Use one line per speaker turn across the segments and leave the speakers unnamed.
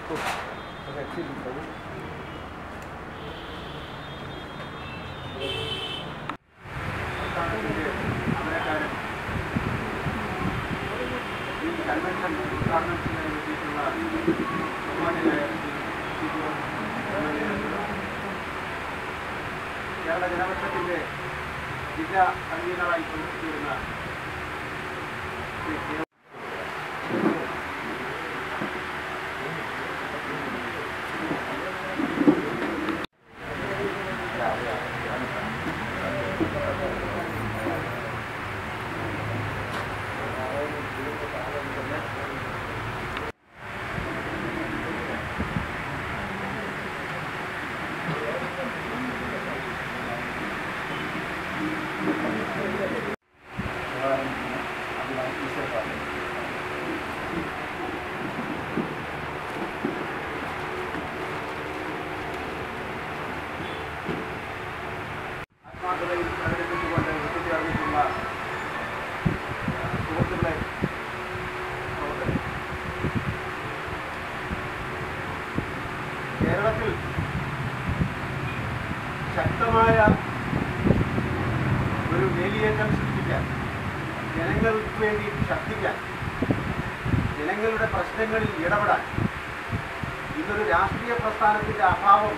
അമരക്കാരൻ ഈ കൺവെൻഷൻ ഉദ്ഘാടനം ചെയ്യാൻ വേണ്ടിയിട്ടുള്ള ബഹുമാന്യനായ ശ്രീ ജോൺ കേരള ജനപക്ഷത്തിന്റെ ജില്ലാ കൺവീനറായി പ്രവർത്തിച്ചു വരുന്ന ശ്രീ കെ. ആത്മാർത്ഥതയിൽ പ്രകടിപ്പിച്ചുകൊണ്ട് എത്തിച്ചേർന്നിട്ടുള്ള സുഹൃത്തുക്കളെ പ്രവർത്തകരെ കേരളത്തിൽ ശക്തമായ ഒരു വേലിയേറ്റം സൃഷ്ടിക്കാൻ ജനങ്ങൾക്ക് വേണ്ടി ശക്തിക്കാൻ ജനങ്ങളുടെ പ്രശ്നങ്ങളിൽ ഇടപെടാൻ ഇന്നൊരു രാഷ്ട്രീയ പ്രസ്ഥാനത്തിന്റെ അഭാവം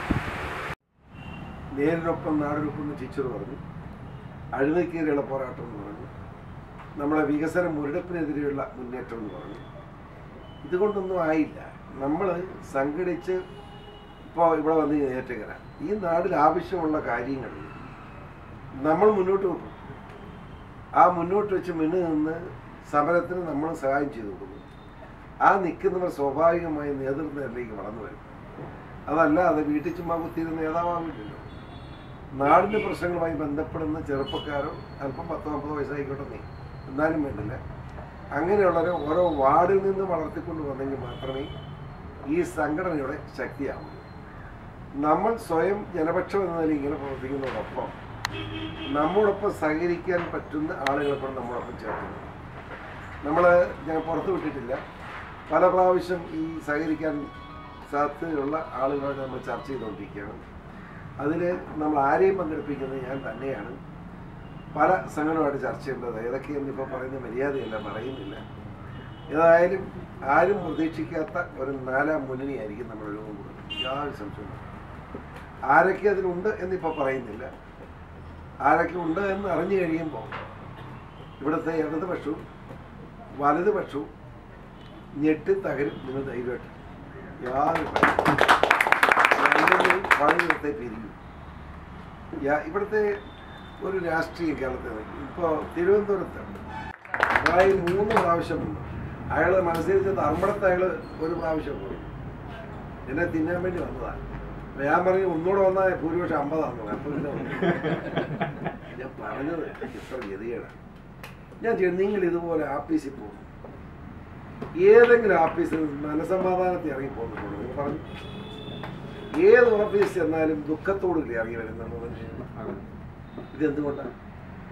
നേരിനൊപ്പം നാടിനൊപ്പം എന്ന് ടീച്ചർ പറഞ്ഞു അഴിമതിക്കെതിരെയുള്ള പോരാട്ടം എന്ന് പറഞ്ഞു നമ്മളെ വികസന മുരടിപ്പിനെതിരെയുള്ള മുന്നേറ്റം എന്ന് പറഞ്ഞു ഇതുകൊണ്ടൊന്നും ആയില്ല നമ്മൾ സംഘടിച്ച് ഇപ്പോൾ ഇവിടെ വന്ന് ഏറ്റക്കര ഈ നാടിൽ ആവശ്യമുള്ള കാര്യങ്ങൾ നമ്മൾ മുന്നോട്ട് വെക്കും ആ മുന്നോട്ട് വെച്ച് മുന്നിൽ നിന്ന് സമരത്തിന് നമ്മൾ സഹായം ചെയ്തു കൊടുക്കും ആ നിൽക്കുന്നവർ സ്വാഭാവികമായി നേതൃത്വത്തിലേക്ക് വളർന്നു വരും അതല്ലാതെ വീട്ടിൽ ചുമ്മാ കുത്തിയിരുന്ന നേതാവാകില്ലല്ലോ നാടിൻ്റെ പ്രശ്നങ്ങളുമായി ബന്ധപ്പെടുന്ന ചെറുപ്പക്കാരോ അല്പം പത്തോ അമ്പതോ വയസ്സായിക്കോട്ടെ നീ എന്നാലും വേണ്ടില്ല അങ്ങനെയുള്ളവരെ ഓരോ വാർഡിൽ നിന്ന് വളർത്തിക്കൊണ്ട് വന്നെങ്കിൽ മാത്രമേ ഈ സംഘടനയുടെ ശക്തിയാവൂ നമ്മൾ സ്വയം ജനപക്ഷം എന്ന നിലയിൽ ഇങ്ങനെ പ്രവർത്തിക്കുന്നതോടൊപ്പം നമ്മോടൊപ്പം സഹകരിക്കാൻ പറ്റുന്ന ആളുകളെ കൂടെ നമ്മോടൊപ്പം ചേർക്കുന്നു നമ്മൾ ഞാൻ പുറത്ത് വിട്ടിട്ടില്ല പല പ്രാവശ്യം ഈ സഹകരിക്കാൻ സാധ്യതയുള്ള ആളുകളോട് നമ്മൾ ചർച്ച ചെയ്തുകൊണ്ടിരിക്കുകയാണ് അതിൽ നമ്മൾ ആരെയും പങ്കെടുപ്പിക്കുന്നത് ഞാൻ തന്നെയാണ് പല സംഘടനമായിട്ട് ചർച്ച ചെയ്യേണ്ടത് ഏതൊക്കെയെന്ന് ഇപ്പോൾ പറയുന്ന മര്യാദയല്ല പറയുന്നില്ല ഏതായാലും ആരും പ്രതീക്ഷിക്കാത്ത ഒരു നാലാം മുന്നണിയായിരിക്കും നമ്മുടെ രൂപം കൂടുന്നത് യാതൊരു സംശയവും ആരൊക്കെ അതിലുണ്ട് എന്നിപ്പോൾ പറയുന്നില്ല ആരൊക്കെ ഉണ്ട് എന്ന് അറിഞ്ഞു കഴിയുമ്പോൾ ഇവിടുത്തെ ഇടതുപക്ഷവും വലതുപക്ഷവും ഞെട്ടി തകരും നിങ്ങൾ ധൈര്യമായിട്ട് യാതൊരു ഭയവും പണിയിടത്തെ പിരിയും യാ- ഇവിടുത്തെ ഒരു രാഷ്ട്രീയം കേരളത്തിൽ ഇപ്പോൾ തിരുവനന്തപുരത്ത് അതായത് മൂന്ന് പ്രാവശ്യമുണ്ട് അയാൾ മത്സരിച്ച ധർമ്മടത്ത് അയാൾ ഒരു പ്രാവശ്യം പോയി എന്നെ തിന്നാൻ വേണ്ടി വന്നതാണ് അപ്പൊ ഞാൻ പറഞ്ഞു ഒന്നുകൂടെ വന്നാൽ ഭൂരിപക്ഷം അമ്പതാന്ന് പറഞ്ഞു അപ്പോൾ പിന്നെ വന്നു. ഞാൻ പറഞ്ഞത് ഇത്ര ഗതികേടാണ് ഞാൻ ചെയ്യും നിങ്ങൾ ഇതുപോലെ ആഫീസിൽ പോകും ഏതെങ്കിലും ഓഫീസിൽ മനസമാധാനത്തിൽ ഇറങ്ങി പോകുന്നുണ്ടോ നിങ്ങൾ പറഞ്ഞു ഏത് ഓഫീസിൽ ചെന്നാലും ദുഃഖത്തോടില്ലേ ഇറങ്ങി വരുന്നുള്ളത് ഇതെന്തുകൊണ്ടാണ്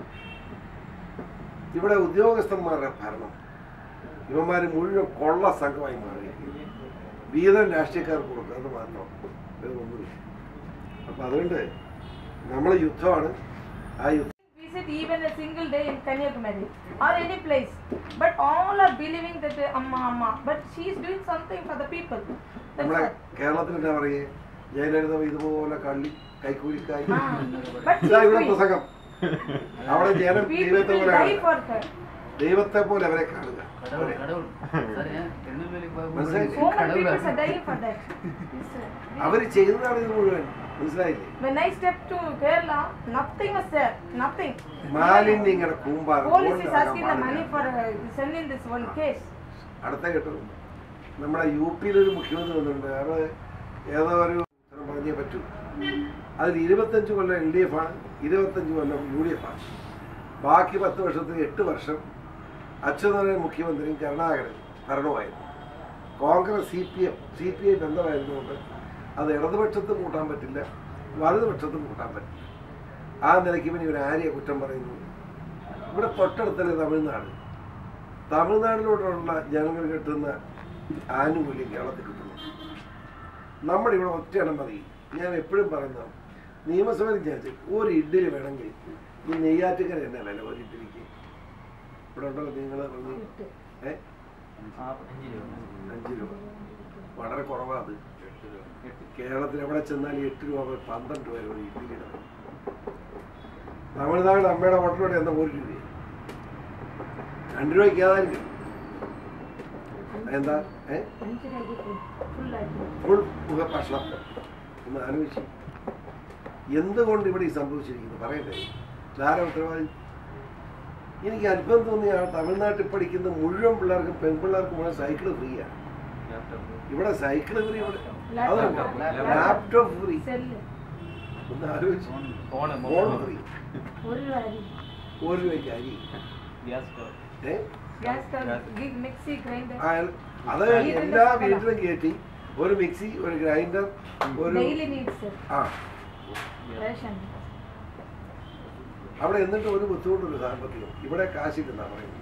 ഇവിടെ ഉദ്യോഗസ്ഥന്മാരുടെ ഭരണം ഇവന്മാർ മുഴുവൻ കൊള്ള സംഘമായി മാറി വീതം രാഷ്ട്രീയക്കാർക്ക് കൊടുക്കുക അത് മാത്രം വേറെ ഒന്നുമില്ല അപ്പം അതുകൊണ്ട് നമ്മളെ യുദ്ധമാണ് ആ യുദ്ധം
visit even a single day in Kanyakumari or any place. But all are believing that uh, Amma Amma. But she is doing something for the people. That's
നമ്മളെ
all.
കേരളത്തിൽ എന്താ പറയേ ജയലളിത ഇതുപോലെ കള്ളി കൈക്കൂലിക്കായി
Ah, but she
ഇതാ
is
ഇവിടെ
doing.
പ്രസംഗം അവിടെ ജനം
People
ദൈവത്തെ
will
പോലെ
die
കാണുക
for her.
ദൈവത്തെ പോലെ അവരെ കാണുക
கடவுள் கடவுள் சார் ஏன் திருநெல்வேலி போய்
മനസ്സിലായി?
So many people are dying for that. This, uh,
അവർ ചെയ്യുന്നതാണ് ഇത് മുഴുവൻ മനസ്സിലായില്ലേ
when I stepped to Kerala, nothing was there. Nothing.
മാലിന്യങ്ങളുടെ കൂമ്പാരം
Police is
കൊണ്ടുനടക്കാൻ
asking the money
പാടില്ല.
for uh, sending this one case.
അടുത്ത ഘട്ടം നമ്മുടെ യു പിയിലൊരു മുഖ്യമന്ത്രി വന്നിട്ടുണ്ട് അയാൾ ഏതോ ഒരു ഉത്തരം പറഞ്ഞേ പറ്റൂ അതിൽ ഇരുപത്തഞ്ച് കൊല്ലം എൽ ഡി എഫ് ആണ് ഇരുപത്തഞ്ച് കൊല്ലം യു ഡി എഫ് ആണ് ബാക്കി പത്ത് വർഷത്തിൽ എട്ട് വർഷം അച്യുതനാരായണൻ മുഖ്യമന്ത്രിയും കരുണാകരൻ ഭരണമായിരുന്നു Congress C P M C P I ബന്ധമായിരുന്നുകൊണ്ട് അത് ഇടതുപക്ഷത്തും കൂട്ടാൻ പറ്റില്ല വലതുപക്ഷത്തും കൂട്ടാൻ പറ്റില്ല ആ നിലയ്ക്ക് പിന്നെ ഇവർ ആരെയാണ് കുറ്റം പറയുന്നത് ഇവിടെ തൊട്ടടുത്തല്ലേ തമിഴ്നാട് തമിഴ്നാട്ടിലോട്ടുള്ള ജനങ്ങൾ കിട്ടുന്ന ആനുകൂല്യം കേരളത്തിൽ കിട്ടുന്നു നമ്മുടെ ഇവിടെ ഒറ്റ എണ്ണം മതി ഞാൻ എപ്പോഴും പറയുന്നതാണ് നിയമസഭയിൽ വിചാരിച്ചു ഒരു ഇഡ്ഡലി വേണമെങ്കിൽ ഈ നെയ്യാറ്റുകര തന്നെ വില ഒരു ഇഡ്ഡലിക്ക് ഇവിടെ ഉണ്ടല്ലോ നിങ്ങൾ പറഞ്ഞ്
എട്ട്.
ഏ
ആ, അഞ്ച് രൂപ
അഞ്ച് രൂപ വളരെ കുറവാണ് അത്
എട്ട് രൂപ എട്ട്
കേരളത്തിൽ എവിടെ ചെന്നാലും എട്ട് രൂപ മുതൽ പന്ത്രണ്ട് രൂപ വരെ ഒരു ഇഡ്ഡലിയുടെ വില. തമിഴ്നാട് അമ്മയുടെ ഹോട്ടലോടെ എന്ന ഒരു രൂപ രണ്ട് രൂപയ്ക്ക് ഏതായാലും എന്താ ഏ
അഞ്ച് രൂപയ്ക്ക് full ആയിട്ട്.
ഫുൾ ഭക്ഷണം ഒന്ന് ആലോചിച്ച് എന്തുകൊണ്ട് ഇവിടെ ഈ സംഭവിച്ചിരിക്കുന്നു പറയട്ടെ ധാരാ ഉത്തരവാദി എനിക്ക് അത്ഭുതം തോന്നിയ ആ തമിഴ്നാട്ടിൽ പഠിക്കുന്ന മുഴുവൻ പിള്ളേർക്കും പെൺപിള്ളേർക്കും മുഴുവൻ സൈക്കിൾ ഫ്രീയാണ്
ലാപ്ടോപ്പ്
ഇവിടെ സൈക്കിൾ ഫ്രീ ഇവിടെ
Laptop.
അതുണ്ട്
Laptop.
Laptop free
Cell.
ഒന്ന് ആലോചിച്ച്
ഫോൺ
ഫോൺ ഫ്രീ
ഒരു രൂപ അരി.
ഒരു രൂപയ്ക്ക് അരി
ഗ്യാസ് സ്റ്റവ്
ഏ
Gas stove, gig mixie, grinder.
ആ, അത്
വീട്ടിലെ
എല്ലാ
സകലം.
വീട്ടിലും കയറ്റി ഒരു മിക്സി ഒരു ഗ്രൈൻഡർ ഒരു
Daily needs, sir.
ആ
Ration.
അവിടെ എന്നിട്ട് ഒരു ബുദ്ധിമുട്ടൊരു സാമ്പത്തികം ഇവിടെ കാശില്ലെന്നാ പറയുന്നത്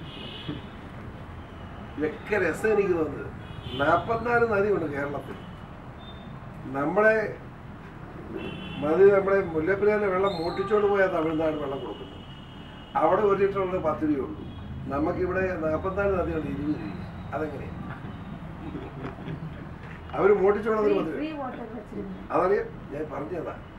ഇതൊക്കെ രസം എനിക്ക് തോന്നുന്നത് നാൽപ്പത്തിനാല് നദിയുണ്ട് കേരളത്തിൽ നമ്മളെ നദി നമ്മുടെ മുല്ലപ്പെരിയാറിലെ വെള്ളം മൂട്ടിച്ചോണ്ട് പോയാൽ തമിഴ്നാട് വെള്ളം കൊടുക്കുന്നു അവിടെ ഒരു ലിറ്റർ ഉള്ളത് പത്ത് രൂപയുള്ളൂ നമുക്കിവിടെ നാൽപ്പത്തിനാല് നദിയുണ്ട് ഇരുപത് രൂപ അതെങ്ങനെയാണ് അവർ മൂട്ടിച്ചോളത്
Free,
പത്ത് രൂപ
free water വച്ചിരുന്നു.
അതറിയാം ഞാൻ പറഞ്ഞതാ